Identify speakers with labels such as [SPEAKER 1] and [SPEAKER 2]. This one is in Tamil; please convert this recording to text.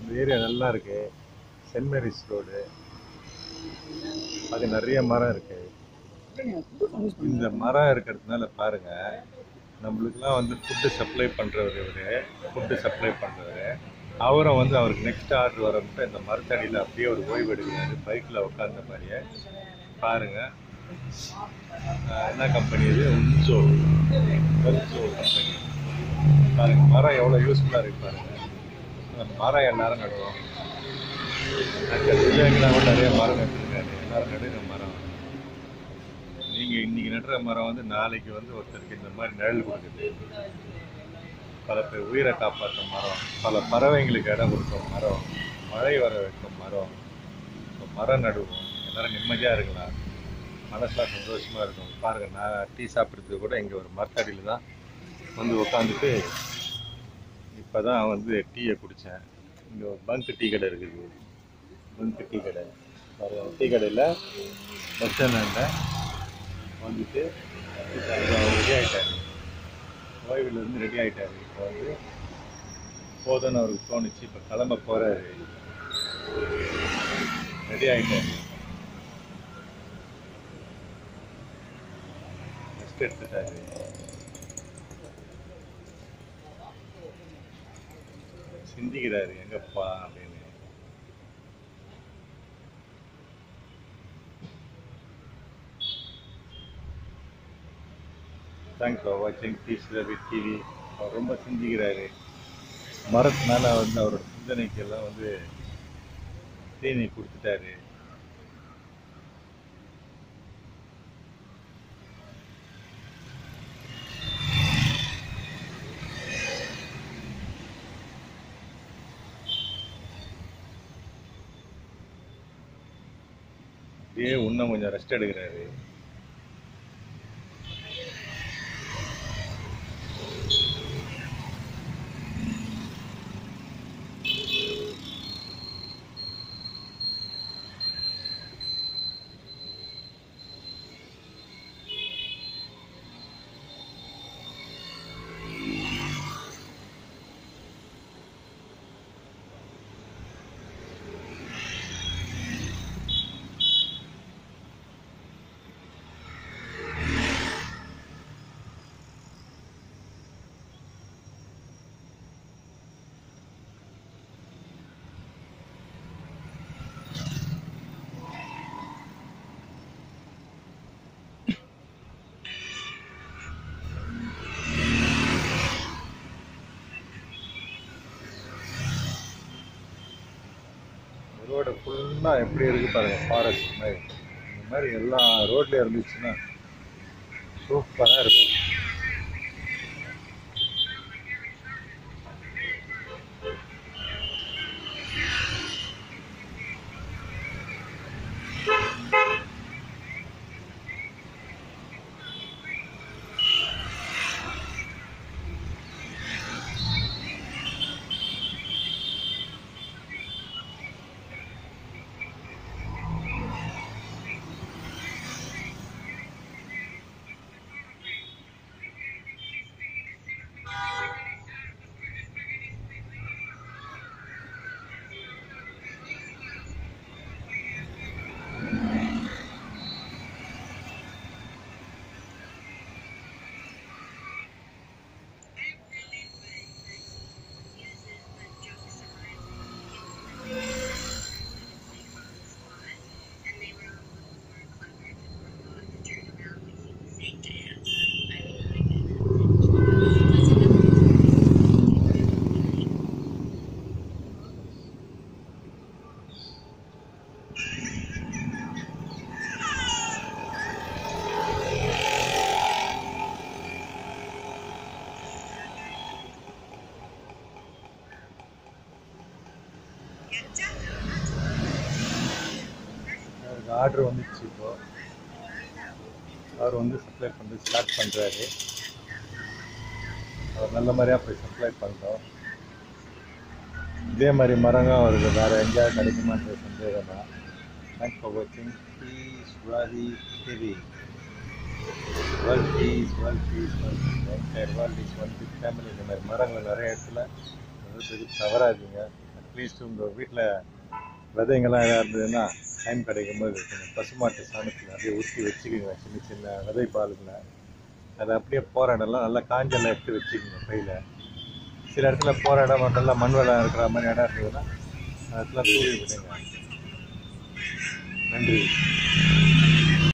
[SPEAKER 1] இந்த ஏரியா நல்லா இருக்கு சென்ட் மேரிஸ் ரோடு அது நிறைய மரம் இருக்கு இந்த மரம் இருக்கிறதுனால பாருங்க நம்மளுக்குலாம் வந்து ஃபுட்டு சப்ளை பண்ணுறவர் இவர் ஃபுட்டு சப்ளை பண்ணுறவர் அவரும் வந்து அவருக்கு நெக்ஸ்ட் ஆர்டர் வரப்ப இந்த மரத்தடியில் அப்படியே ஒரு ஓய்வு எடுக்கிறாரு பைக்கில் உட்கார்ந்த மாதிரியே பாருங்க ஆஹ் என்ன கம்பெனி இது உன்சோ உன்சோ கம்பெனி பாருங்க மரம் எவ்வளோ யூஸ்ஃபுல்லாக இருக்கு பாருங்க அந்த மரம் எல்லாரும் நடுவோம் அங்கே பிள்ளைங்களாம் கூட நிறைய மரம் நட்டுருக்காரு எல்லாரும் நடுங்க மரம் நீங்கள் இன்னைக்கு நடுற மரம் வந்து நாளைக்கு வந்து ஒருத்தருக்கு இந்த மாதிரி நிழல் கொடுக்குது பல பேர் உயிரை காப்பாற்ற மரம் பல பறவைங்களுக்கு இடம் கொடுக்கும் மரம் மழை வர வைக்கும் மரம் இப்போ மரம் நடுவோம் எல்லாரும் நிம்மதியாக இருக்கலாம் மனசுலாம் சந்தோஷமாக இருக்கும் பாருங்கள் நான் டீ சாப்பிட்றதுக்கு கூட இங்கே ஒரு மரத்தடியில் தான் வந்து உட்காந்துட்டு இப்போ தான் வந்து டீயை குடித்தேன் இங்கே ஒரு பங்க் டீ கடை இருக்குது பங்க் டீ கடை பாருங்க டீ கடையில் பஸ் ஸ்டாண்டில் வந்துட்டு ரெடி ஆகிட்டாரு ஓய்வுலேருந்து ரெடி ஆகிட்டாரு இப்போ வந்து போதும்னு அவருக்கு தோணுச்சு இப்போ கிளம்ப போகிறாரு ரெடி ஆகிட்டாரு ரெஸ்ட் எடுத்துட்டாரு சிந்திக்கிறாரு எங்கப்பா அப்படின்னு தேங்க்ஸ் ஃபார் வாட்சிங் பீஸ் ரவி டிவி அவர் ரொம்ப சிந்திக்கிறாரு மரத்தினால வந்து அவரோட சிந்தனைக்கு எல்லாம் வந்து தீனி கொடுத்துட்டாரு அப்படியே இன்னும் கொஞ்சம் ரெஸ்ட் எடுக்கிறாரு ரோடு ஃபுல்லாக எப்படி இருக்கு பாருங்க ஃபாரஸ்ட் மாதிரி இந்த மாதிரி எல்லா ரோட்லேயும் இருந்துச்சுன்னா சூப்பராக இருக்கும் அவருக்கு ஆர்டர் வந்துச்சு இப்போ அவர் வந்து சப்ளை பண்ணி ஸ்டார்ட் பண்ணுறாரு அவர் நல்ல மாதிரியாக போய் சப்ளை பண்ணுறோம் இதே மாதிரி மரங்க அவருக்கு வேறு எங்கேயாவது கிடைக்குமான்ற சந்தேகம் தான் தேங்க்ஸ் ஃபார் வாட்சிங் please Rathi TV world peace world peace world world is one big family இந்த மாதிரி மரங்கள் நிறைய இடத்துல வந்து தவறாதீங்க அட்லீஸ்ட் உங்கள் வீட்டில் விதைங்கெல்லாம் எதாவது இருந்ததுன்னா டைம் கிடைக்கும் போது கொஞ்சம் பசுமாட்டு சாணத்தில் அப்படியே ஊற்றி வச்சுக்கோங்க சின்ன சின்ன விதை பாலுங்களை அதை அப்படியே போகிற இடம்லாம் நல்லா காஞ்செல்லாம் எடுத்து வச்சுக்கோங்க பையில் சில இடத்துல போகிற இடம் நல்லா மண் வளம் இருக்கிற மாதிரி இடம் இருந்ததுன்னா அதெல்லாம் தூவி விடுங்க நன்றி